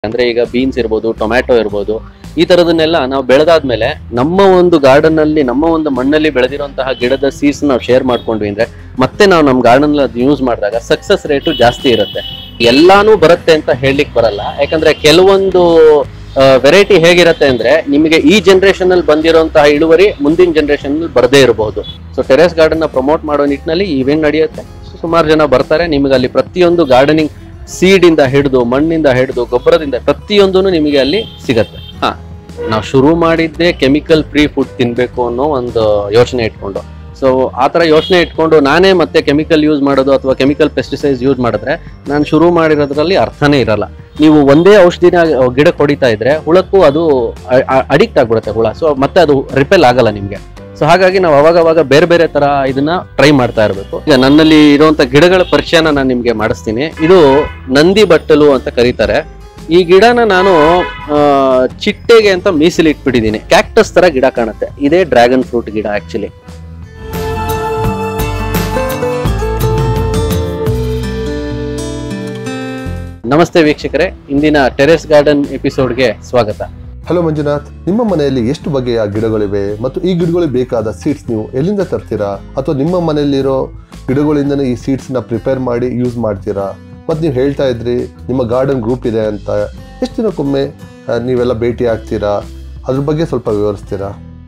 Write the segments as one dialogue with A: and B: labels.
A: ಅಂದ್ರೆ ಈಗ ಬೀನ್ಸ್ ಇರ್ಬೋದು ಟೊಮ್ಯಾಟೊ ಇರ್ಬೋದು ಈ ತರದನ್ನೆಲ್ಲ ನಾವು ಬೆಳೆದಾದ್ಮೇಲೆ ನಮ್ಮ ಒಂದು ಗಾರ್ಡನ್ ಅಲ್ಲಿ ನಮ್ಮ ಒಂದು ಮಣ್ಣಲ್ಲಿ ಬೆಳೆದಿರುವಂತಹ ಗಿಡದ ಸೀಡ್ಸ್ ನಾವು ಶೇರ್ ಮಾಡ್ಕೊಂಡ್ವಿ ಅಂದ್ರೆ ಮತ್ತೆ ನಾವು ನಮ್ಮ ಗಾರ್ಡನ್ ಅದು ಯೂಸ್ ಮಾಡಿದಾಗ ಸಕ್ಸಸ್ ರೇಟು ಜಾಸ್ತಿ ಇರುತ್ತೆ ಎಲ್ಲಾನು ಬರುತ್ತೆ ಅಂತ ಹೇಳಲಿಕ್ಕೆ ಬರಲ್ಲ ಯಾಕಂದ್ರೆ ಕೆಲವೊಂದು ವೆರೈಟಿ ಹೇಗಿರುತ್ತೆ ಅಂದ್ರೆ ನಿಮಗೆ ಈ ಜನರೇಷನ್ ಅಲ್ಲಿ ಬಂದಿರುವಂತಹ ಇಳುವರಿ ಮುಂದಿನ ಜನರೇಷನ್ ಅಲ್ಲಿ ಬರದೇ ಇರಬಹುದು ಸೊ ಟೆರೆಸ್ ಗಾರ್ಡನ್ ನ ಪ್ರಮೋಟ್ ಮಾಡೋ ನಿಟ್ಟಿನಲ್ಲಿ ಇವೆಂಟ್ ನಡೆಯುತ್ತೆ ಸುಮಾರು ಜನ ಬರ್ತಾರೆ ನಿಮಗೆ ಅಲ್ಲಿ ಪ್ರತಿಯೊಂದು ಗಾರ್ಡನಿಂಗ್ ಸೀಡ್ ಇಂದ ಹಿಡಿದು ಮಣ್ಣಿಂದ ಹಿಡಿದು ಗೊಬ್ಬರದಿಂದ ಪ್ರತಿಯೊಂದೂ ನಿಮಗೆ ಅಲ್ಲಿ ಸಿಗತ್ತೆ ಹಾ ನಾವು ಶುರು ಮಾಡಿದ್ದೆ ಕೆಮಿಕಲ್ ಫ್ರೀ ಫುಡ್ ತಿನ್ಬೇಕು ಅನ್ನೋ ಒಂದು ಯೋಚನೆ ಇಟ್ಕೊಂಡು ಸೊ ಆ ಥರ ಯೋಚನೆ ಇಟ್ಕೊಂಡು ನಾನೇ ಮತ್ತೆ ಕೆಮಿಕಲ್ ಯೂಸ್ ಮಾಡೋದು ಅಥವಾ ಕೆಮಿಕಲ್ ಪೆಸ್ಟಿಸೈಡ್ಸ್ ಯೂಸ್ ಮಾಡಿದ್ರೆ ನಾನು ಶುರು ಮಾಡಿರೋದ್ರಲ್ಲಿ ಅರ್ಥನೇ ಇರಲ್ಲ ನೀವು ಒಂದೇ ಔಷಧಿನ ಗಿಡಕ್ಕೆ ಹೊಡಿತಾ ಇದ್ರೆ ಹುಳಕ್ಕೂ ಅದು ಅಡಿಕ್ಟ್ ಆಗ್ಬಿಡುತ್ತೆ ಹುಳ ಸೊ ಮತ್ತೆ ಅದು ರಿಪೆಲ್ ಆಗಲ್ಲ ನಿಮಗೆ ಸೊ ಹಾಗಾಗಿ ನಾವು ಅವಾಗ ಅವಾಗ ಬೇರೆ ಬೇರೆ ತರ ಇದನ್ನ ಟ್ರೈ ಮಾಡ್ತಾ ಇರಬೇಕು ಈಗ ನನ್ನಲ್ಲಿ ಇರುವಂತ ಗಿಡಗಳ ಪರಿಚಯನ ನಾನು ನಿಮ್ಗೆ ಮಾಡಿಸ್ತೀನಿ ಇದು ನಂದಿ ಬಟ್ಟಲು ಅಂತ ಕರೀತಾರೆ ಈ ಗಿಡನ ನಾನು ಆ, ಚಿಟ್ಟೆಗೆ ಅಂತ ಮೀಸಲಿಟ್ಬಿಟ್ಟಿದ್ದೀನಿ ಕ್ಯಾಕ್ಟಸ್ ತರ ಗಿಡ ಕಾಣುತ್ತೆ ಇದೇ ಡ್ರ್ಯಾಗನ್ ಫ್ರೂಟ್ ಗಿಡ ಆಕ್ಚುಲಿ ನಮಸ್ತೆ ವೀಕ್ಷಕರೇ ಇಂದಿನ ಟೆರೆಸ್ ಗಾರ್ಡನ್ ಎಪಿಸೋಡ್ಗೆ ಸ್ವಾಗತ
B: ಹಲೋ ಮಂಜುನಾಥ್ ನಿಮ್ಮ ಮನೆಯಲ್ಲಿ ಎಷ್ಟು ಬಗೆಯ ಗಿಡಗಳಿವೆ ಮತ್ತು ಈ ಗಿಡಗಳಿಗೆ ಬೇಕಾದ ಸೀಡ್ಸ್ ನೀವು ಎಲ್ಲಿಂದ ತರ್ತೀರಾ ಅಥವಾ ನಿಮ್ಮ ಮನೆಯಲ್ಲಿರೋ ಗಿಡಗಳಿಂದನೇ ಈ ಸೀಡ್ಸ್ ನ ಪ್ರಿಪೇರ್ ಮಾಡಿ ಯೂಸ್ ಮಾಡ್ತೀರಾ ಮತ್ತು ನೀವು ಹೇಳ್ತಾ ಇದ್ರಿ ನಿಮ್ಮ ಗಾರ್ಡನ್ ಗ್ರೂಪ್ ಇದೆ ಅಂತ ಎಷ್ಟು ದಿನಕ್ಕೊಮ್ಮೆ ಆ, ನೀವೆಲ್ಲ ಭೇಟಿ ಆಗ್ತೀರಾ ಅದ್ರ ಬಗ್ಗೆ ಸ್ವಲ್ಪ ವಿವರಿಸ್ತೀರಾ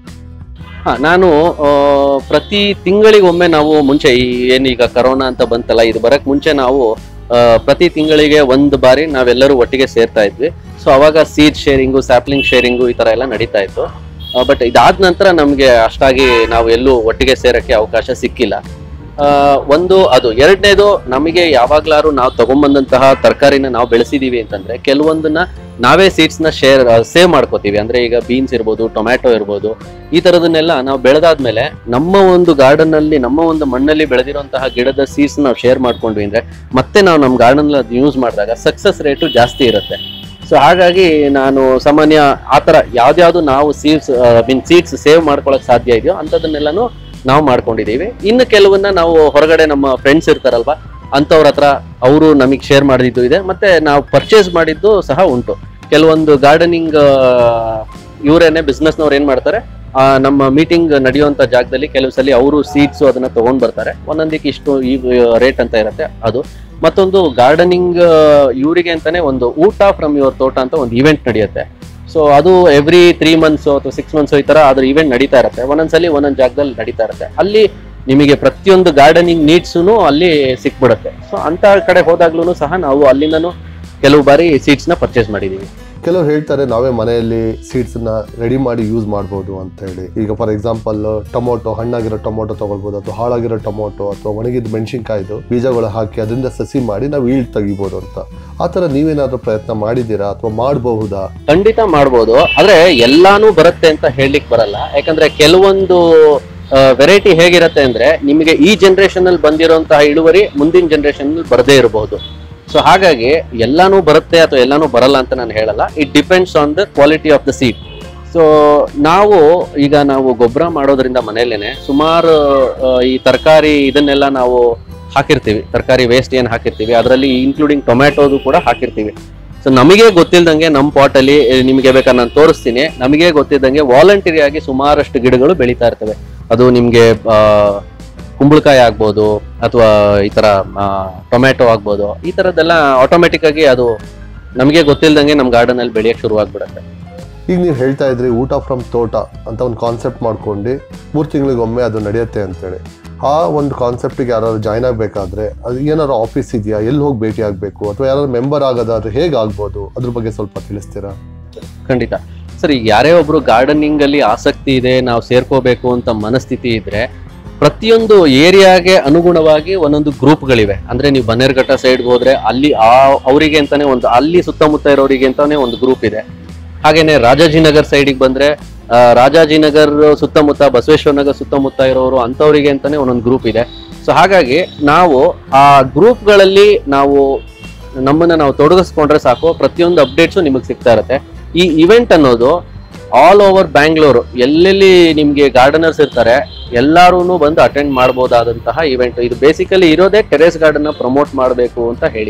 A: ಹಾ ನಾನು ಆ, ಪ್ರತಿ ತಿಂಗಳಿಗೊಮ್ಮೆ ನಾವು ಮುಂಚೆ ಈ ಏನೀಗ ಕರೋನಾ ಅಂತ ಬಂತಲ್ಲ ಇದು ಬರಕ್ ಮುಂಚೆ ನಾವು ಆ, ಪ್ರತಿ ತಿಂಗಳಿಗೆ ಒಂದು ಬಾರಿ ನಾವೆಲ್ಲರೂ ಒಟ್ಟಿಗೆ ಸೇರ್ತಾ ಇದ್ವಿ ಸೊ ಅವಾಗ ಸೀಡ್ ಶೇರಿಂಗು ಸ್ಯಾಪ್ಲಿಂಗ್ ಶೇರಿಂಗು ಈ ತರ ಎಲ್ಲ ನಡೀತಾ ಇತ್ತು ಬಟ್ ಇದಾದ ನಂತರ ನಮಗೆ ಅಷ್ಟಾಗಿ ನಾವು ಎಲ್ಲೂ ಒಟ್ಟಿಗೆ ಸೇರಕ್ಕೆ ಅವಕಾಶ ಸಿಕ್ಕಿಲ್ಲ ಆ, ಒಂದು ಅದು ಎರಡನೇದು ನಮಗೆ ಯಾವಾಗ್ಲಾರು ನಾವು ತಗೊಂಬಂದಂತಹ ತರಕಾರಿನ ನಾವು ಬೆಳೆಸಿದೀವಿ ಅಂತಂದ್ರೆ ಕೆಲವೊಂದನ್ನ ನಾವೇ ಸೀಡ್ಸ್ ನ ಶೇರ್ ಸೇವ್ ಮಾಡ್ಕೋತೀವಿ ಅಂದ್ರೆ ಈಗ ಬೀನ್ಸ್ ಇರ್ಬೋದು ಟೊಮ್ಯಾಟೊ ಇರ್ಬೋದು ಈ ತರದನ್ನೆಲ್ಲ ನಾವು ಬೆಳೆದಾದ್ಮೇಲೆ ನಮ್ಮ ಒಂದು ಗಾರ್ಡನ್ ಅಲ್ಲಿ ನಮ್ಮ ಒಂದು ಮಣ್ಣಲ್ಲಿ ಬೆಳೆದಿರುವಂತಹ ಗಿಡದ ಸೀಡ್ಸ್ ನಾವು ಶೇರ್ ಮಾಡ್ಕೊಂಡ್ವಿ ಅಂದ್ರೆ ಮತ್ತೆ ನಾವು ನಮ್ಮ ಗಾರ್ಡನ್ ಅದು ಯೂಸ್ ಮಾಡಿದಾಗ ಸಕ್ಸಸ್ ರೇಟು ಜಾಸ್ತಿ ಇರುತ್ತೆ ಸೊ ಹಾಗಾಗಿ ನಾನು ಸಾಮಾನ್ಯ ಆ ಥರ ಯಾವ್ದ್ಯಾವ್ದು ನಾವು ಸೀಡ್ಸ್ ಮೀನ್ ಸೀಡ್ಸ್ ಸೇವ್ ಮಾಡ್ಕೊಳಕ್ ಸಾಧ್ಯ ಇದೆಯೋ ಅಂಥದನ್ನೆಲ್ಲನೂ ನಾವು ಮಾಡ್ಕೊಂಡಿದೀವಿ ಇನ್ನು ಕೆಲವನ್ನ ನಾವು ಹೊರಗಡೆ ನಮ್ಮ ಫ್ರೆಂಡ್ಸ್ ಇರ್ತಾರಲ್ವಾ ಅಂಥವ್ರ ಹತ್ರ ಅವರು ನಮಗೆ ಶೇರ್ ಮಾಡಿದ್ದು ಇದೆ ಮತ್ತೆ ನಾವು ಪರ್ಚೇಸ್ ಮಾಡಿದ್ದು ಸಹ ಉಂಟು ಕೆಲವೊಂದು ಗಾರ್ಡನಿಂಗ್ ಇವರೇನೆ ಬಿಸ್ನೆಸ್ನವ್ರು ಏನ್ ಮಾಡ್ತಾರೆ ಆ, ನಮ್ಮ ಮೀಟಿಂಗ್ ನಡೆಯುವಂತ ಜಾಗದಲ್ಲಿ ಕೆಲವು ಸಲ ಅವರು ಸೀಡ್ಸ್ ಅದನ್ನ ತಗೊಂಡ್ ಬರ್ತಾರೆ ಒಂದೊಂದಕ್ಕೆ ಇಷ್ಟು ಈ ರೇಟ್ ಅಂತ ಇರುತ್ತೆ ಅದು ಮತ್ತೊಂದು ಗಾರ್ಡನಿಂಗ್ ಇವರಿಗೆ ಅಂತಾನೆ ಒಂದು ಊಟ ಫ್ರಮ್ ಯುವರ್ ತೋಟ ಅಂತ ಒಂದು ಇವೆಂಟ್ ನಡೆಯುತ್ತೆ ಸೊ ಅದು ಎವ್ರಿ ತ್ರೀ ಮಂತ್ಸ್ ಅಥವಾ ಸಿಕ್ಸ್ ಮಂತ್ಸ್ ಈ ತರ ಅದ್ರ ಇವೆಂಟ್ ನಡೀತಾ ಇರುತ್ತೆ ಒಂದೊಂದ್ಸಲಿ ಒಂದೊಂದ್ ಜಾಗದಲ್ಲಿ ನಡೀತಾ ಇರುತ್ತೆ ಅಲ್ಲಿ ನಿಮಗೆ ಪ್ರತಿಯೊಂದು ಗಾರ್ಡನಿಂಗ್ ನೀಡ್ಸು ಅಲ್ಲಿ ಸಿಕ್ಬಿಡುತ್ತೆ ಸೊ ಅಂತ ಕಡೆ ಹೋದಾಗ್ಲೂ ಸಹ ನಾವು ಅಲ್ಲಿಂದನೂ ಕೆಲವು ಬಾರಿ ಸೀಡ್ಸ್ ನ ಪರ್ಚೇಸ್ ಮಾಡಿದೀವಿ
B: ಕೆಲವರು ಹೇಳ್ತಾರೆ ನಾವೇ ಮನೆಯಲ್ಲಿ ಸೀಡ್ಸ್ ನ ರೆಡಿ ಮಾಡಿ ಯೂಸ್ ಮಾಡ್ಬೋದು ಅಂತ ಹೇಳಿ ಈಗ ಫಾರ್ ಎಕ್ಸಾಂಪಲ್ ಟೊಮೊಟೊ ಹಣ್ಣಾಗಿರೋ ಟೊಮೊಟೊ ತಗೊಳ್ಬೋದು ಅಥವಾ ಹಾಳಾಗಿರೋ ಟೊಮೊಟೊ ಅಥವಾ ಒಣಗಿದ ಮೆಣಸಿನ್ಕಾಯ್ದು ಬೀಜಗಳು ಹಾಕಿ ಅದರಿಂದ ಸಸಿ ಮಾಡಿ ನಾವು ಈಳ್ ತೆಗಿಬೋದು ಅಂತ ಆ ಥರ ನೀವೇನಾದ್ರೂ ಪ್ರಯತ್ನ ಮಾಡಿದ್ದೀರಾ ಅಥವಾ ಮಾಡಬಹುದಾ
A: ಖಂಡಿತ ಮಾಡ್ಬೋದು ಆದ್ರೆ ಎಲ್ಲಾನು ಬರುತ್ತೆ ಅಂತ ಹೇಳಲಿಕ್ಕೆ ಬರಲ್ಲ ಯಾಕಂದ್ರೆ ಕೆಲವೊಂದು ವೆರೈಟಿ ಹೇಗಿರುತ್ತೆ ಅಂದ್ರೆ ನಿಮಗೆ ಈ ಜನರೇಷನ್ ಅಲ್ಲಿ ಬಂದಿರುವಂತಹ ಇಳುವರಿ ಮುಂದಿನ ಜನರೇಷನ್ ಅಲ್ಲಿ ಬರದೇ ಇರಬಹುದು ಸೊ ಹಾಗಾಗಿ ಎಲ್ಲಾನು ಬರುತ್ತೆ ಅಥವಾ ಎಲ್ಲಾನು ಬರಲ್ಲ ಅಂತ ನಾನು ಹೇಳಲ್ಲ it depends on the quality of the seed so ನಾವು ಈಗ ನಾವು ಗೊಬ್ಬರ ಮಾಡೋದ್ರಿಂದ ಮನೆಯಲ್ಲೇನೆ ಸುಮಾರು ಆ, ಈ ತರಕಾರಿ ಇದನ್ನೆಲ್ಲ ನಾವು ಹಾಕಿರ್ತೀವಿ ತರಕಾರಿ ವೇಸ್ಟ್ ಏನು ಹಾಕಿರ್ತೀವಿ ಅದರಲ್ಲಿ ಇನ್ಕ್ಲೂಡಿಂಗ್ ಟೊಮ್ಯಾಟೋದು ಕೂಡ ಹಾಕಿರ್ತೀವಿ ಸೊ ನಮಗೆ ಗೊತ್ತಿಲ್ದಂಗೆ ನಮ್ಮ ಪಾಟ್ ಅಲ್ಲಿ ಏ, ನಿಮಗೆ ಬೇಕಾದ್ರೆ ನಾನು ತೋರಿಸ್ತೀನಿ ನಮಗೆ ಗೊತ್ತಿದ್ದಂಗೆ ವಾಲಂಟರಿ ಆಗಿ ಸುಮಾರಷ್ಟು ಗಿಡಗಳು ಬೆಳೀತಾ ಇರ್ತವೆ ಅದು ನಿಮಗೆ ಕುಂಬಳಕಾಯಿ ಆಗ್ಬೋದು ಅಥವಾ ಈ ತರ ಟೊಮ್ಯಾಟೊ ಆಗ್ಬೋದು ಈ ತರದ್ದೆಲ್ಲ ಆಟೋಮೆಟಿಕ್ ಆಗಿ ಅದು ನಮಗೆ ಗೊತ್ತಿಲ್ದಂಗೆ ನಮ್ಮ ಗಾರ್ಡನ್ ಅಲ್ಲಿ ಬೆಳೆಯಕ್ಕೆ ಶುರು ಆಗ್ಬಿಡುತ್ತೆ
B: ಈಗ ನೀವು ಹೇಳ್ತಾ ಇದ್ರಿ ಊಟ ಫ್ರಮ್ ತೋಟ ಅಂತ ಒಂದು ಕಾನ್ಸೆಪ್ಟ್ ಮಾಡ್ಕೊಂಡು ಮೂರು ತಿಂಗಳಿಗೊಮ್ಮೆ ಅದು ನಡೆಯುತ್ತೆ ಅಂತೇಳಿ ಆ ಒಂದು ಕಾನ್ಸೆಪ್ಟಿಗೆ ಯಾರಾದ್ರು ಜಾಯ್ನ್ ಆಗಬೇಕಾದ್ರೆ ಅದು ಏನಾದ್ರು ಆಫೀಸ್ ಇದೆಯಾ ಎಲ್ಲಿ ಹೋಗಿ ಭೇಟಿ ಆಗಬೇಕು ಅಥವಾ ಯಾರಾದ್ರು ಮೆಂಬರ್ ಆಗೋದಾದ್ರೆ ಹೇಗೆ ಆಗ್ಬೋದು ಅದ್ರ ಬಗ್ಗೆ ಸ್ವಲ್ಪ ತಿಳಿಸ್ತೀರಾ
A: ಖಂಡಿತ ಸರ್ ಈಗ ಯಾರೇ ಒಬ್ರು ಗಾರ್ಡನಿಂಗ್ ಅಲ್ಲಿ ಆಸಕ್ತಿ ಇದೆ ನಾವು ಸೇರ್ಕೋಬೇಕು ಅಂತ ಮನಸ್ಥಿತಿ ಇದ್ರೆ ಪ್ರತಿಯೊಂದು ಏರಿಯಾಗೆ ಅನುಗುಣವಾಗಿ ಒಂದೊಂದು ಗ್ರೂಪ್ಗಳಿವೆ ಅಂದ್ರೆ ನೀವು ಬನ್ನೇರ್ಘಟ್ಟ ಸೈಡ್ಗೆ ಹೋದ್ರೆ ಅಲ್ಲಿ ಆ ಅವರಿಗೆ ಅಂತಾನೆ ಒಂದು ಅಲ್ಲಿ ಸುತ್ತಮುತ್ತ ಇರೋರಿಗೆ ಅಂತಾನೆ ಒಂದು ಗ್ರೂಪ್ ಇದೆ ಹಾಗೇನೆ ರಾಜಾಜಿನಗರ್ ಸೈಡಿಗೆ ಬಂದ್ರೆ ಆ, ರಾಜಾಜಿನಗರ್ ಸುತ್ತಮುತ್ತ ಬಸವೇಶ್ವರ ನಗರ್ ಸುತ್ತಮುತ್ತ ಇರೋರು ಅಂಥವ್ರಿಗೆ ಅಂತಾನೆ ಒಂದೊಂದು ಗ್ರೂಪ್ ಇದೆ ಸೊ ಹಾಗಾಗಿ ನಾವು ಆ ಗ್ರೂಪ್ಗಳಲ್ಲಿ ನಾವು ನಮ್ಮನ್ನ ನಾವು ತೊಡಗಿಸ್ಕೊಂಡ್ರೆ ಸಾಕು ಪ್ರತಿಯೊಂದು ಅಪ್ಡೇಟ್ಸು ನಿಮಗೆ ಸಿಗ್ತಾ ಇರುತ್ತೆ ಈ ಇವೆಂಟ್ ಅನ್ನೋದು ಆಲ್ ಓವರ್ ಬ್ಯಾಂಗ್ಳೂರು ಎಲ್ಲೆಲ್ಲಿ ನಿಮಗೆ ಗಾರ್ಡನರ್ಸ್ ಇರ್ತಾರೆ ಎಲ್ಲಾರು ಬಂದು ಅಟೆಂಡ್ ಮಾಡ್ಬೋದಾದಂತಹ ಇವೆಂಟ್ ಇದು ಬೇಸಿಕಲಿ ಇರೋದೇ ಟೆರೇಸ್ ಗಾರ್ಡನ್ ಪ್ರಮೋಟ್ ಮಾಡಬೇಕು ಅಂತ ಹೇಳಿ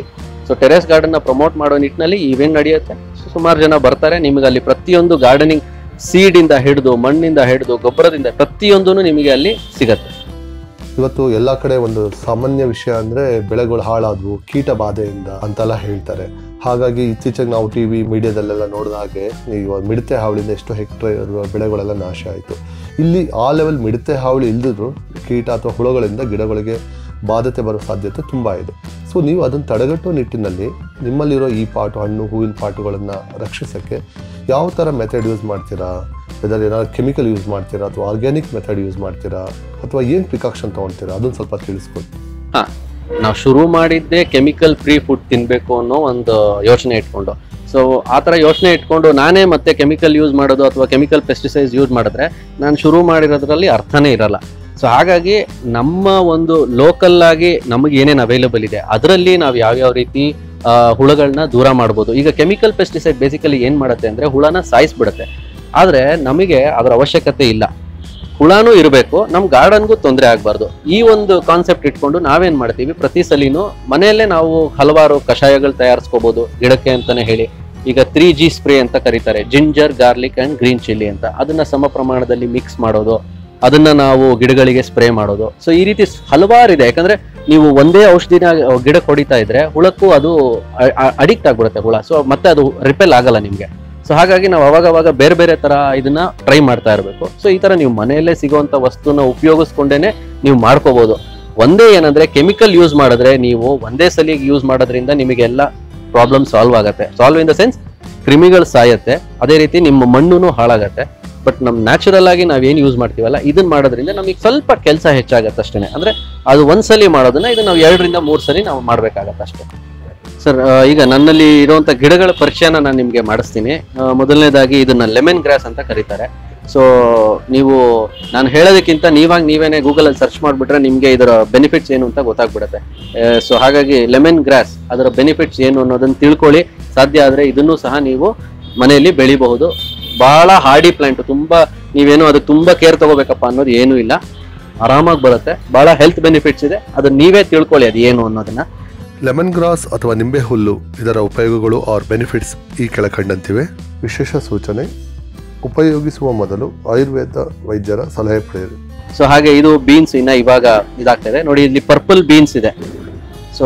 A: ಸೊ ಟೆರೆಸ್ ಗಾರ್ಡನ್ ನ ಪ್ರಮೋಟ್ ಮಾಡೋ ನಿಟ್ಟಿನಲ್ಲಿ ಇವೆಂಟ್ ನಡೆಯುತ್ತೆ ಸುಮಾರು ಜನ ಬರ್ತಾರೆ ನಿಮಗೆ ಅಲ್ಲಿ ಪ್ರತಿಯೊಂದು ಗಾರ್ಡನಿಂಗ್ ಸೀಡ್ ಇಂದ ಹಿಡಿದು ಮಣ್ಣಿಂದ ಹಿಡಿದು ಗೊಬ್ಬರದಿಂದ ಪ್ರತಿಯೊಂದು ನಿಮಗೆ ಅಲ್ಲಿ ಸಿಗತ್ತೆ
B: ಇವತ್ತು ಎಲ್ಲ ಕಡೆ ಒಂದು ಸಾಮಾನ್ಯ ವಿಷಯ ಅಂದ್ರೆ ಬೆಳೆಗಳು ಹಾಳಾದ್ವು ಕೀಟ ಬಾಧೆಯಿಂದ ಅಂತೆಲ್ಲ ಹೇಳ್ತಾರೆ ಹಾಗಾಗಿ ಇತ್ತೀಚೆಗೆ ನಾವು ಟಿ ವಿ ಮೀಡಿಯಾದಲ್ಲೆಲ್ಲ ನೋಡಿದ ಹಾಗೆ ಈಗ ಮಿಡತೆ ಹಾವಳಿಂದ ಎಷ್ಟು ಹೆಕ್ಟೇರ್ ಇರುವ ಬೆಳೆಗಳೆಲ್ಲ ನಾಶ ಆಯಿತು ಇಲ್ಲಿ ಆ ಲೆವೆಲ್ ಮಿಡತೆ ಹಾವಳಿ ಇಲ್ದಿದ್ರು ಕೀಟ ಅಥವಾ ಹುಳುಗಳಿಂದ ಗಿಡಗಳಿಗೆ ಬಾಧತೆ ಬರೋ ಸಾಧ್ಯತೆ ತುಂಬ ಇದೆ ಸೊ ನೀವು ಅದನ್ನು ತಡೆಗಟ್ಟುವ ನಿಟ್ಟಿನಲ್ಲಿ ನಿಮ್ಮಲ್ಲಿರೋ ಈ ಪಾಟು ಹಣ್ಣು ಹೂವಿನ ಪಾಟುಗಳನ್ನು ರಕ್ಷಿಸೋಕ್ಕೆ ಯಾವ ಥರ ಮೆಥಡ್ ಯೂಸ್ ಮಾಡ್ತೀರಾ ವೆದರ್ ಏನಾದ್ರು ಕೆಮಿಕಲ್ ಯೂಸ್ ಮಾಡ್ತೀರಾ ಅಥವಾ ಆರ್ಗ್ಯಾನಿಕ್ ಮೆಥಡ್ ಯೂಸ್ ಮಾಡ್ತೀರಾ ಅಥವಾ ಏನು ಪ್ರಿಕಾಕ್ಷನ್ ತೊಗೊಳ್ತೀರಾ ಅದನ್ನು ಸ್ವಲ್ಪ ತಿಳಿಸ್ಕೊಡಿ
A: ಹಾ ನಾವು ಶುರು ಮಾಡಿದ್ದೆ ಕೆಮಿಕಲ್ ಫ್ರೀ ಫುಡ್ ತಿನ್ಬೇಕು ಅನ್ನೋ ಒಂದು ಯೋಚನೆ ಇಟ್ಕೊಂಡು ಸೊ ಆ ಥರ ಯೋಚನೆ ಇಟ್ಕೊಂಡು ನಾನೇ ಮತ್ತೆ ಕೆಮಿಕಲ್ ಯೂಸ್ ಮಾಡೋದು ಅಥವಾ ಕೆಮಿಕಲ್ ಪೆಸ್ಟಿಸೈಡ್ಸ್ ಯೂಸ್ ಮಾಡಿದ್ರೆ ನಾನು ಶುರು ಮಾಡಿರೋದ್ರಲ್ಲಿ ಅರ್ಥನೇ ಇರಲ್ಲ ಸೊ ಹಾಗಾಗಿ ನಮ್ಮ ಒಂದು ಲೋಕಲ್ ಆಗಿ ನಮಗೆ ಏನೇನು ಅವೈಲೇಬಲ್ ಇದೆ ಅದರಲ್ಲಿ ನಾವು ಯಾವ್ಯಾವ ರೀತಿ ಆ, ಹುಳಗಳನ್ನ ದೂರ ಮಾಡ್ಬೋದು ಈಗ ಕೆಮಿಕಲ್ ಪೆಸ್ಟಿಸೈಡ್ ಬೇಸಿಕಲಿ ಏನ್ ಮಾಡುತ್ತೆ ಅಂದ್ರೆ ಹುಳನ ಸಾಯಿಸ್ಬಿಡುತ್ತೆ ಆದ್ರೆ ನಮಗೆ ಅದರ ಅವಶ್ಯಕತೆ ಇಲ್ಲ ಹುಳನೂ ಇರಬೇಕು ನಮ್ಮ ಗಾರ್ಡನ್ಗೂ ತೊಂದರೆ ಆಗಬಾರ್ದು ಈ ಒಂದು ಕಾನ್ಸೆಪ್ಟ್ ಇಟ್ಕೊಂಡು ನಾವೇನ್ ಮಾಡ್ತೀವಿ ಪ್ರತಿ ಸಲಿನೂ ಮನೆಯಲ್ಲೇ ನಾವು ಹಲವಾರು ಕಷಾಯಗಳು ತಯಾರಿಸ್ಕೋಬಹುದು ಗಿಡಕ್ಕೆ ಅಂತಾನೆ ಹೇಳಿ ಈಗ ತ್ರೀ ಜಿ ಸ್ಪ್ರೇ ಅಂತ ಕರೀತಾರೆ ginger garlic and green chilli ಅಂತ ಅದನ್ನ ಸಮ ಪ್ರಮಾಣದಲ್ಲಿ ಮಿಕ್ಸ್ ಮಾಡೋದು ಅದನ್ನ ನಾವು ಗಿಡಗಳಿಗೆ ಸ್ಪ್ರೇ ಮಾಡೋದು ಸೊ ಈ ರೀತಿ ಹಲವಾರು ಇದೆ ಯಾಕಂದ್ರೆ ನೀವು ಒಂದೇ ಔಷಧಿನ ಗಿಡಕ್ಕೆ ಹೊಡಿತಾ ಇದ್ರೆ ಹುಳಕ್ಕೂ ಅದು ಅಡಿಕ್ಟ್ ಆಗ್ಬಿಡುತ್ತೆ ಹುಳ ಸೊ ಮತ್ತೆ ಅದು ರಿಪೆಲ್ ಆಗಲ್ಲ ನಿಮ್ಗೆ ಸೊ ಹಾಗಾಗಿ ನಾವು ಅವಾಗ ಅವಾಗ ಬೇರೆ ಬೇರೆ ತರ ಇದನ್ನ ಟ್ರೈ ಮಾಡ್ತಾ ಇರಬೇಕು ಸೊ ಈ ತರ ನೀವು ಮನೆಯಲ್ಲೇ ಸಿಗುವಂತ ವಸ್ತುನ ಉಪಯೋಗಿಸ್ಕೊಂಡೇನೆ ನೀವು ಮಾಡ್ಕೋಬಹುದು ಒಂದೇ ಏನಂದ್ರೆ ಕೆಮಿಕಲ್ ಯೂಸ್ ಮಾಡಿದ್ರೆ ನೀವು ಒಂದೇ ಸಲಿಗೆ ಯೂಸ್ ಮಾಡೋದ್ರಿಂದ ನಿಮಗೆಲ್ಲ ಪ್ರಾಬ್ಲಮ್ ಸಾಲ್ವ್ ಆಗತ್ತೆ ಸಾಲ್ವ್ ಇನ್ ದ ಸೆನ್ಸ್ ಕ್ರಿಮಿಗಳು ಸಾಯತ್ತೆ ಅದೇ ರೀತಿ ನಿಮ್ಮ ಮಣ್ಣು ಹಾಳಾಗತ್ತೆ ಬಟ್ ನಮ್ ನ್ಯಾಚುರಲ್ ಆಗಿ ನಾವೇನ್ ಯೂಸ್ ಮಾಡ್ತೀವಲ್ಲ ಇದನ್ನ ಮಾಡೋದ್ರಿಂದ ನಮಗೆ ಸ್ವಲ್ಪ ಕೆಲಸ ಹೆಚ್ಚಾಗತ್ತೆ ಅಷ್ಟೇ ಅಂದ್ರೆ ಅದು ಒಂದ್ಸಲಿ ಮಾಡೋದನ್ನ ಇದು ನಾವು ಎರಡರಿಂದ ಮೂರ್ ಸಲಿ ನಾವು ಮಾಡ್ಬೇಕಾಗತ್ತೆ ಅಷ್ಟೇ ಸರ್ ಈಗ ನನ್ನಲ್ಲಿ ಇರುವಂತ ಗಿಡಗಳ ಪರಿಚಯನ ನಾನು ನಿಮ್ಗೆ ಮಾಡಿಸ್ತೀನಿ ಆ, ಮೊದಲನೇದಾಗಿ ಇದನ್ನ ಲೆಮನ್ ಗ್ರಾಸ್ ಅಂತ ಕರೀತಾರೆ ಸೊ ನೀವು ನಾನು ಹೇಳೋದಕ್ಕಿಂತ ನೀವಾಗ ನೀವೇನೆ ಗೂಗಲ್ ಅಲ್ಲಿ ಸರ್ಚ್ ಮಾಡಿಬಿಟ್ರೆ ನಿಮ್ಗೆ ಇದರ ಬೆನಿಫಿಟ್ಸ್ ಏನು ಅಂತ ಗೊತ್ತಾಗ್ಬಿಡುತ್ತೆ ಸೊ ಹಾಗಾಗಿ ಲೆಮನ್ ಗ್ರಾಸ್ ಅದರ ಬೆನಿಫಿಟ್ಸ್ ಏನು ಅನ್ನೋದನ್ನ ತಿಳ್ಕೊಳ್ಳಿ ಸಾಧ್ಯ ಆದ್ರೆ ಇದನ್ನು ಸಹ ನೀವು ಮನೆಯಲ್ಲಿ ಬೆಳಿಬಹುದು ಬಹಳ ಹಾರ್ಡಿ ಪ್ಲಾಂಟ್ ತುಂಬಾ ನೀವೇನು ಅದಕ್ಕೆ ತುಂಬಾ ಕೇರ್ ತಗೋಬೇಕಪ್ಪ ಅನ್ನೋದು ಏನೂ ಇಲ್ಲ ಆರಾಮಾಗಿ ಬರುತ್ತೆ ಬಹಳ ಹೆಲ್ತ್ ಬೆನಿಫಿಟ್ಸ್ ಇದೆ ಅದನ್ನ ನೀವೇ ತಿಳ್ಕೊಳ್ಳಿ ಅದು ಏನು ಅನ್ನೋದನ್ನ
B: ಲೆಮನ್ ಗ್ರಾಸ್ ಅಥವಾ ನಿಂಬೆ ಹುಲ್ಲು ಇದರ ಉಪಯೋಗಗಳು ಆರ್ ಬೆನಿಫಿಟ್ಸ್ ಈ ಕೆಳಕಂಡಂತಿವೆ ವಿಶೇಷ ಸೂಚನೆ ಉಪಯೋಗಿಸುವ ಮೊದಲು ಆಯುರ್ವೇದ ವೈದ್ಯರ ಸಲಹೆ ಪಡೆಯಿರಿ
A: ಸೊ ಹಾಗೆ ಇದು ಬೀನ್ಸ್ ಇನ್ನ ಇವಾಗ ಇದಾಗ್ತದೆ ನೋಡಿ ಇಲ್ಲಿ ಪರ್ಪಲ್ ಬೀನ್ಸ್ ಇದೆ ಸೊ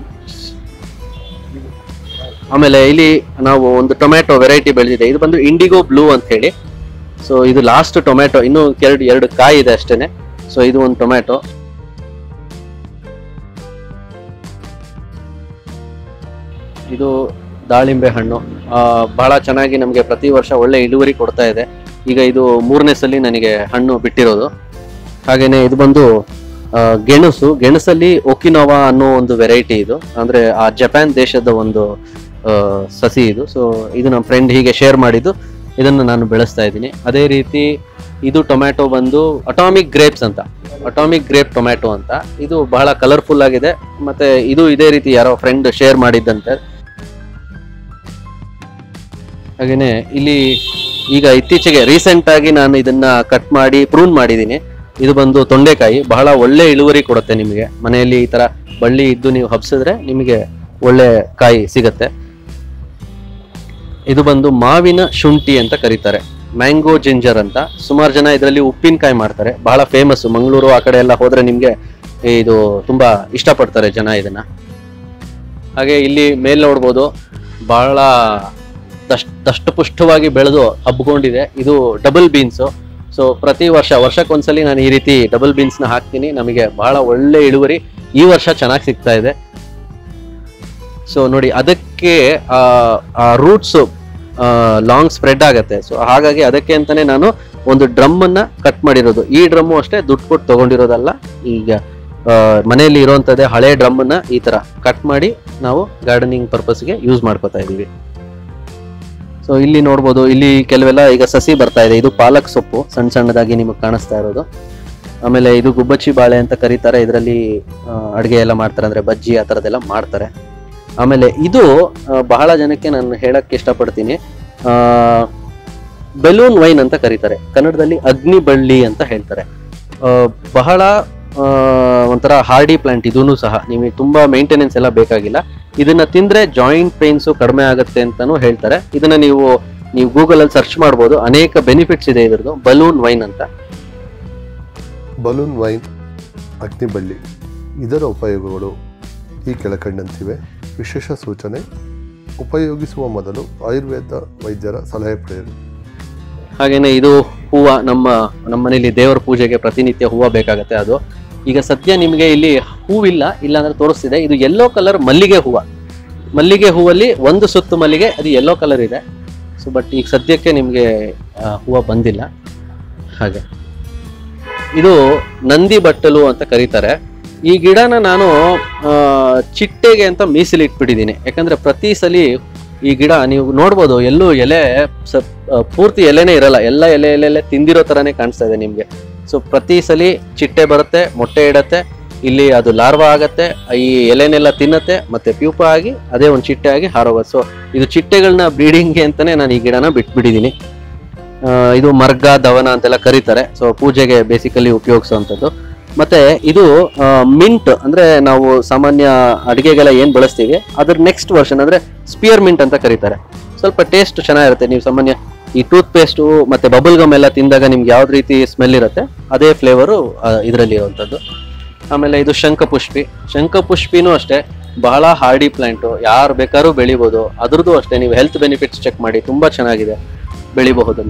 A: ಆಮೇಲೆ ಇಲ್ಲಿ ನಾವು ಒಂದು ಟೊಮ್ಯಾಟೊ ವೆರೈಟಿ ಬೆಳೆದಿದೆ ಇದು ಬಂದು ಇಂಡಿಗೋ ಬ್ಲೂ ಅಂತ ಹೇಳಿ ಸೊ ಇದು ಲಾಸ್ಟ್ ಟೊಮ್ಯಾಟೊ ಇನ್ನು ಎರಡು ಎರಡು ಕಾಯಿ ಇದೆ ಅಷ್ಟೇನೆ ಸೊ ಇದು ಒಂದು ಟೊಮ್ಯಾಟೊ ಇದು ದಾಳಿಂಬೆ ಹಣ್ಣು ಆ, ಬಹಳ ಚೆನ್ನಾಗಿ ನಮಗೆ ಪ್ರತಿ ವರ್ಷ ಒಳ್ಳೆ ಇಳುವರಿ ಕೊಡ್ತಾ ಇದೆ ಈಗ ಇದು ಮೂರನೇ ಸಲ ನನಗೆ ಹಣ್ಣು ಬಿಟ್ಟಿರೋದು ಹಾಗೇನೆ ಇದು ಬಂದು ಆ, ಗೆಣಸು ಗೆಣಸಲ್ಲಿ ಒಕಿನೋವಾ ಅನ್ನೋ ಒಂದು ವೆರೈಟಿ ಇದು ಅಂದ್ರೆ ಆ ಜಪಾನ್ ದೇಶದ ಒಂದು ಆ, ಸಸಿ ಇದು ಸೊ ಇದು ನಮ್ಮ ಫ್ರೆಂಡ್ ಹೀಗೆ ಶೇರ್ ಮಾಡಿದ್ದು ಇದನ್ನು ನಾನು ಬೆಳೆಸ್ತಾ ಇದ್ದೀನಿ ಅದೇ ರೀತಿ ಇದು ಟೊಮ್ಯಾಟೊ ಬಂದು ಅಟಾಮಿಕ್ ಗ್ರೇಪ್ಸ್ ಅಂತ ಅಟಾಮಿಕ್ ಗ್ರೇಪ್ ಟೊಮ್ಯಾಟೊ ಅಂತ ಇದು ಬಹಳ ಕಲರ್ಫುಲ್ ಆಗಿದೆ ಮತ್ತೆ ಇದು ಇದೇ ರೀತಿ ಯಾರೋ ಫ್ರೆಂಡ್ ಶೇರ್ ಮಾಡಿದ್ದಂತೆ ಹಾಗೇನೆ ಇಲ್ಲಿ ಈಗ ಇತ್ತೀಚೆಗೆ ರೀಸೆಂಟ್ ಆಗಿ ನಾನು ಇದನ್ನ ಕಟ್ ಮಾಡಿ ಪ್ರೂನ್ ಮಾಡಿದ್ದೀನಿ ಇದು ಬಂದು ತೊಂಡೆಕಾಯಿ ಬಹಳ ಒಳ್ಳೆ ಇಳುವರಿ ಕೊಡುತ್ತೆ ನಿಮಗೆ ಮನೆಯಲ್ಲಿ ಈ ತರ ಬಳ್ಳಿ ಇದ್ದು ನೀವು ಹಬ್ಸಿದ್ರೆ ನಿಮಗೆ ಒಳ್ಳೆ ಕಾಯಿ ಸಿಗತ್ತೆ ಇದು ಬಂದು ಮಾವಿನ ಶುಂಠಿ ಅಂತ ಕರೀತಾರೆ ಮ್ಯಾಂಗೋ ಜಿಂಜರ್ ಅಂತ ಸುಮಾರು ಜನ ಇದರಲ್ಲಿ ಉಪ್ಪಿನಕಾಯಿ ಮಾಡ್ತಾರೆ ಬಹಳ ಫೇಮಸ್ ಮಂಗಳೂರು ಆ ಕಡೆ ಎಲ್ಲ ಹೋದ್ರೆ ನಿಮ್ಗೆ ಇದು ತುಂಬಾ ಇಷ್ಟಪಡ್ತಾರೆ ಜನ ಇದನ್ನ ಹಾಗೆ ಇಲ್ಲಿ ಮೇಲ್ ನೋಡ್ಬೋದು ಬಹಳ ದಷ್ಟ ದಷ್ಟಪುಷ್ಟವಾಗಿ ಬೆಳೆದು ಹಬ್ಕೊಂಡಿದೆ ಇದು ಡಬಲ್ ಬೀನ್ಸು ಸೊ ಪ್ರತಿ ವರ್ಷ ವರ್ಷಕ್ಕೊಂದ್ಸಲಿ ನಾನು ಈ ರೀತಿ ಡಬಲ್ ಬೀನ್ಸ್ನ ಹಾಕ್ತೀನಿ ನಮಗೆ ಬಹಳ ಒಳ್ಳೆ ಇಳುವರಿ ಈ ವರ್ಷ ಚೆನ್ನಾಗಿ ಸಿಗ್ತಾ ಇದೆ ಸೊ ನೋಡಿ ಅದಕ್ಕೆ ಆ ರೂಟ್ಸ್ ಲಾಂಗ್ ಸ್ಪ್ರೆಡ್ ಆಗತ್ತೆ ಸೊ ಹಾಗಾಗಿ ಅದಕ್ಕೆ ಅಂತಾನೆ ನಾನು ಒಂದು ಡ್ರಮ್ ಅನ್ನ ಕಟ್ ಮಾಡಿರೋದು ಈ ಡ್ರಮ್ಮು ಅಷ್ಟೇ ದುಡ್ಡು ಕೊಟ್ಟು ತಗೊಂಡಿರೋದಲ್ಲ ಈಗ ಆ, ಮನೆಯಲ್ಲಿ ಇರುವಂತದ್ದೇ ಹಳೆ ಡ್ರಮ್ ಅನ್ನ ಈ ತರ ಕಟ್ ಮಾಡಿ ನಾವು ಗಾರ್ಡನಿಂಗ್ ಪರ್ಪಸ್ಗೆ ಯೂಸ್ ಮಾಡ್ಕೋತಾ ಇದೀವಿ ಸೊ ಇಲ್ಲಿ ನೋಡ್ಬೋದು ಇಲ್ಲಿ ಕೆಲವೆಲ್ಲ ಈಗ ಸಸಿ ಬರ್ತಾ ಇದೆ ಇದು ಪಾಲಕ್ ಸೊಪ್ಪು ಸಣ್ಣ ಸಣ್ಣದಾಗಿ ನಿಮಗೆ ಕಾಣಿಸ್ತಾ ಇರೋದು ಆಮೇಲೆ ಇದು ಗುಬ್ಬಚ್ಚಿ ಬಾಳೆ ಅಂತ ಕರೀತಾರೆ ಇದರಲ್ಲಿ ಅಡುಗೆ ಎಲ್ಲ ಮಾಡ್ತಾರೆ ಅಂದ್ರೆ ಬಜ್ಜಿ ಆ ಥರದ್ದೆಲ್ಲ ಮಾಡ್ತಾರೆ ಆಮೇಲೆ ಇದು ಆ, ಬಹಳ ಜನಕ್ಕೆ ನಾನು ಹೇಳಕ್ ಇಷ್ಟಪಡ್ತೀನಿ ಬೆಲೂನ್ ವೈನ್ ಅಂತ ಕರೀತಾರೆ ಕನ್ನಡದಲ್ಲಿ ಅಗ್ನಿ ಬಳ್ಳಿ ಅಂತ ಹೇಳ್ತಾರೆ ಆ, ಬಹಳ ಆ, ಒಂಥರ ಹಾರ್ಡಿ ಪ್ಲಾಂಟ್ ಇದೂ ಸಹ ನಿಮಗೆ ತುಂಬಾ ಮೇಂಟೆನೆನ್ಸ್ ಎಲ್ಲ ಬೇಕಾಗಿಲ್ಲ ಇದನ್ನ ತಿಂದ್ರೆ ಜಾಯಿಂಟ್ ಪೇನ್ಸ್ ಕಡಿಮೆ ಆಗುತ್ತೆ ಅಂತಾನು ಹೇಳ್ತಾರೆ ಇದನ್ನ ನೀವು ನೀವು ಗೂಗಲ್ ಅಲ್ಲಿ ಸರ್ಚ್ ಮಾಡ್ಬೋದು ಅನೇಕ ಬೆನಿಫಿಟ್ಸ್ ಇದೆ ಇದ್ರದ್ದು ಬಲೂನ್ ವೈನ್ ಅಂತ
B: ಬಲೂನ್ ವೈನ್ ಅಗ್ನಿಬಳ್ಳಿ ಇದರ ಉಪಯೋಗಗಳು ಈ ಕೆಳಕಂಡಂತಿವೆ ವಿಶೇಷ ಸೂಚನೆ ಉಪಯೋಗಿಸುವ ಮೊದಲು ಆಯುರ್ವೇದ ವೈದ್ಯರ ಸಲಹೆ ಪಡೆಯಿರಿ
A: ಹಾಗೇನೆ ಇದು ಹೂವ ನಮ್ಮ ನಮ್ಮ ಮನೇಲಿ ದೇವರ ಪೂಜೆಗೆ ಪ್ರತಿನಿತ್ಯ ಹೂವ ಬೇಕಾಗತ್ತೆ ಅದು ಈಗ ಸದ್ಯ ನಿಮಗೆ ಇಲ್ಲಿ ಹೂವಿಲ್ಲ ಇಲ್ಲ ಅಂದ್ರೆ ತೋರಿಸ್ತಿದೆ ಇದು ಯೆಲ್ಲೋ ಕಲರ್ ಮಲ್ಲಿಗೆ ಹೂವ ಮಲ್ಲಿಗೆ ಹೂವಲ್ಲಿ ಒಂದು ಸುತ್ತು ಮಲ್ಲಿಗೆ ಅದು ಯೆಲ್ಲೋ ಕಲರ್ ಇದೆ ಸೊ ಬಟ್ ಈಗ ಸದ್ಯಕ್ಕೆ ನಿಮಗೆ ಹೂವ ಬಂದಿಲ್ಲ ಹಾಗೆ ಇದು ನಂದಿ ಬಟ್ಟಲು ಅಂತ ಕರೀತಾರೆ ಈ ಗಿಡನ ನಾನು ಆ, ಚಿಟ್ಟೆಗೆ ಅಂತ ಮೀಸಲಿಟ್ಬಿಟ್ಟಿದ್ದೀನಿ ಯಾಕಂದ್ರೆ ಪ್ರತಿ ಸಲಿ ಈ ಗಿಡ ನೀವು ನೋಡ್ಬೋದು ಎಲ್ಲೂ ಎಲೆ ಸ- ಆ, ಪೂರ್ತಿ ಎಲೆನೇ ಇರಲ್ಲ ಎಲ್ಲ ಎಲೆ ಎಲೆ ಎಲೆ ತಿಂದಿರೋ ತರಾನೇ ಕಾಣಿಸ್ತಾ ಇದೆ ನಿಮ್ಗೆ ಸೊ ಪ್ರತಿ ಸಲಿ ಚಿಟ್ಟೆ ಬರುತ್ತೆ ಮೊಟ್ಟೆ ಇಡತ್ತೆ ಇಲ್ಲಿ ಅದು ಲಾರ್ವಾ ಆಗತ್ತೆ ಈ ಎಲೆನೆಲ್ಲ ತಿನ್ನತ್ತೆ ಮತ್ತೆ ಪ್ಯೂಪ ಆಗಿ ಅದೇ ಒಂದು ಚಿಟ್ಟೆ ಆಗಿ ಹಾರೋಗುತ್ತೆ ಸೊ ಇದು ಚಿಟ್ಟೆಗಳನ್ನ ಬ್ರೀಡಿಂಗ್ಗೆ ಅಂತಾನೆ ನಾನು ಈ ಗಿಡನ ಬಿಟ್ಬಿಟ್ಟಿದ್ದೀನಿ ಆ, ಇದು ಮರ್ಗ ದವನ ಅಂತೆಲ್ಲ ಕರೀತಾರೆ ಸೊ ಪೂಜೆಗೆ ಬೇಸಿಕಲಿ ಉಪಯೋಗಿಸುವಂಥದ್ದು ಮತ್ತೆ ಇದು ಮಿಂಟ್ ಅಂದ್ರೆ ನಾವು ಸಾಮಾನ್ಯ ಅಡಿಗೆಗೆಲ್ಲ ಏನ್ ಬಳಸ್ತೀವಿ ಅದ್ರ ನೆಕ್ಸ್ಟ್ ವರ್ಷನ್ ಅಂದ್ರೆ ಸ್ಪಿಯರ್ ಮಿಂಟ್ ಅಂತ ಕರೀತಾರೆ ಸ್ವಲ್ಪ ಟೇಸ್ಟ್ ಚೆನ್ನಾಗಿರುತ್ತೆ ನೀವು ಸಾಮಾನ್ಯ ಈ ಟೂತ್ ಪೇಸ್ಟು ಮತ್ತೆ ಬಬಲ್ ಗಮ್ ಎಲ್ಲ ತಿಂದಾಗ ನಿಮ್ಗೆ ಯಾವ್ದು ರೀತಿ ಸ್ಮೆಲ್ ಇರುತ್ತೆ ಅದೇ ಫ್ಲೇವರು ಇದರಲ್ಲಿ ಇರುವಂಥದ್ದು ಆಮೇಲೆ ಇದು ಶಂಖಪುಷ್ಪಿ ಶಂಖಪುಷ್ಪಿನೂ ಅಷ್ಟೇ ಬಹಳ ಹಾರ್ಡಿ ಪ್ಲಾಂಟು ಯಾರು ಬೇಕಾದ್ರೂ ಬೆಳಿಬೋದು ಅದ್ರದ್ದು ಅಷ್ಟೇ ನೀವು ಹೆಲ್ತ್ ಬೆನಿಫಿಟ್ಸ್ ಚೆಕ್ ಮಾಡಿ ತುಂಬಾ ಚೆನ್ನಾಗಿದೆ ಬೆಳಿಬಹುದು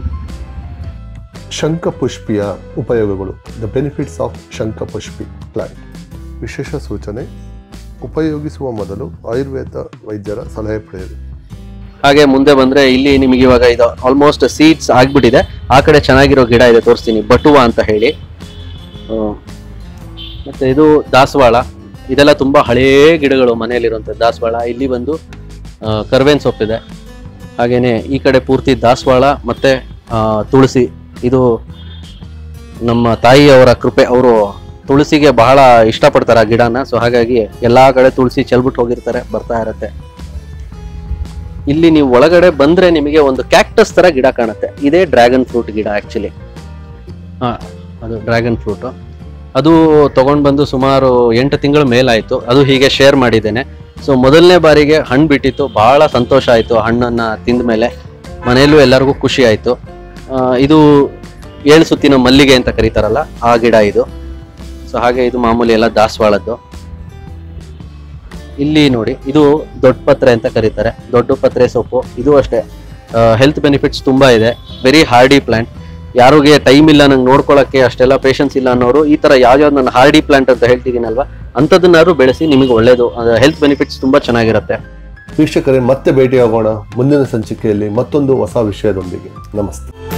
B: ಶಂಖಪುಷ್ಪಿಯ ಉಪಯೋಗಗಳು the benefits of shankhpushpi plant ವಿಶೇಷ ಸೂಚನೆ ಉಪಯೋಗಿಸುವ ಮೊದಲು ಆಯುರ್ವೇದ ವೈದ್ಯರ ಸಲಹೆ ಪಡೆಯಿರಿ
A: ಹಾಗೆ ಮುಂದೆ ಬಂದ್ರೆ ಇಲ್ಲಿ ನಿಮಗೆ ಇವಾಗ ಇದು ಆಲ್ಮೋಸ್ಟ್ ಸೀಡ್ಸ್ ಆಗ್ಬಿಟ್ಟಿದೆ ಆ ಕಡೆ ಚೆನ್ನಾಗಿರೋ ಗಿಡ ಇದೆ ತೋರಿಸ್ತೀನಿ ಬಟುವ ಅಂತ ಹೇಳಿ ಆ, ಮತ್ತೆ ಇದು ದಾಸವಾಳ ಇದೆಲ್ಲ ತುಂಬಾ ಹಳೇ ಗಿಡಗಳು ಮನೆಯಲ್ಲಿರುವಂಥ ದಾಸವಾಳ ಇಲ್ಲಿ ಬಂದು ಆ, ಕರ್ಬೇವಿನ ಸೊಪ್ಪಿದೆ ಹಾಗೇನೆ ಈ ಕಡೆ ಪೂರ್ತಿ ದಾಸವಾಳ ಮತ್ತೆ ಆ, ತುಳಸಿ ಇದು ನಮ್ಮ ತಾಯಿಯವರ ಕೃಪೆ ಅವರು ತುಳಸಿಗೆ ಬಹಳ ಇಷ್ಟಪಡ್ತಾರೆ ಆ ಗಿಡನ ಸೊ ಹಾಗಾಗಿ ಎಲ್ಲಾ ಕಡೆ ತುಳಸಿ ಚೆಲ್ಬಿಟ್ಟು ಹೋಗಿರ್ತಾರೆ ಬರ್ತಾ ಇರತ್ತೆ ಇಲ್ಲಿ ನೀವು ಒಳಗಡೆ ಬಂದ್ರೆ ನಿಮಗೆ ಒಂದು ಕ್ಯಾಕ್ಟಸ್ ತರ ಗಿಡ ಕಾಣುತ್ತೆ ಇದೇ ಡ್ರ್ಯಾಗನ್ ಫ್ರೂಟ್ ಗಿಡ ಆಕ್ಚುಲಿ ಹಾ ಅದು ಡ್ರ್ಯಾಗನ್ ಫ್ರೂಟ್ ಅದು ತಗೊಂಡ್ ಬಂದು ಸುಮಾರು ಎಂಟು ತಿಂಗಳ ಮೇಲಾಯ್ತು ಅದು ಹೀಗೆ ಶೇರ್ ಮಾಡಿದ್ದೇನೆ ಸೊ ಮೊದಲನೇ ಬಾರಿಗೆ ಹಣ್ಣು ಬಿಟ್ಟಿತ್ತು ಬಹಳ ಸಂತೋಷ ಆಯ್ತು ಹಣ್ಣನ್ನ ತಿಂದ ಮೇಲೆ ಮನೆಯಲ್ಲೂ ಎಲ್ಲರಿಗೂ ಖುಷಿ ಆಯ್ತು ಆ, ಇದು ಏಳು ಸುತ್ತಿನ ಮಲ್ಲಿಗೆ ಅಂತ ಕರೀತಾರಲ್ಲ ಆ ಗಿಡ ಇದು ಸೊ ಹಾಗೆ ಇದು ಮಾಮೂಲಿ ಎಲ್ಲ ದಾಸವಾಳದ್ದು ಇಲ್ಲಿ ನೋಡಿ ಇದು ದೊಡ್ಡ ಪತ್ರೆ ಅಂತ ಕರೀತಾರೆ ದೊಡ್ಡ ಪತ್ರೆ ಸೊಪ್ಪು ಇದು ಅಷ್ಟೇ ಹೆಲ್ತ್ ಬೆನಿಫಿಟ್ಸ್ ತುಂಬಾ ಇದೆ ವೆರಿ ಹಾರ್ಡಿ ಪ್ಲಾಂಟ್ ಯಾರಿಗೆ ಟೈಮ್ ಇಲ್ಲ ನಂಗೆ ನೋಡ್ಕೊಳ್ಳೋಕ್ಕೆ ಅಷ್ಟೆಲ್ಲ ಪೇಷನ್ಸ್ ಇಲ್ಲ ಅನ್ನೋರು ಈ ತರ ಯಾವ್ಯಾವ್ದು ನಾನು ಹಾರ್ಡಿ ಪ್ಲಾಂಟ್ ಅಂತ ಹೇಳ್ತಿದ್ದೀನಲ್ವಾ ಅಂಥದ್ದನ್ನಾದ್ರು ಬೆಳೆಸಿ ನಿಮಗೆ ಒಳ್ಳೇದು ಹೆಲ್ತ್ ಬೆನಿಫಿಟ್ಸ್ ತುಂಬಾ ಚೆನ್ನಾಗಿರುತ್ತೆ
B: ವೀಕ್ಷಕರೇ ಮತ್ತೆ ಭೇಟಿಯಾಗೋಣ ಮುಂದಿನ ಸಂಚಿಕೆಯಲ್ಲಿ ಮತ್ತೊಂದು ಹೊಸ ವಿಷಯದೊಂದಿಗೆ ನಮಸ್ತೆ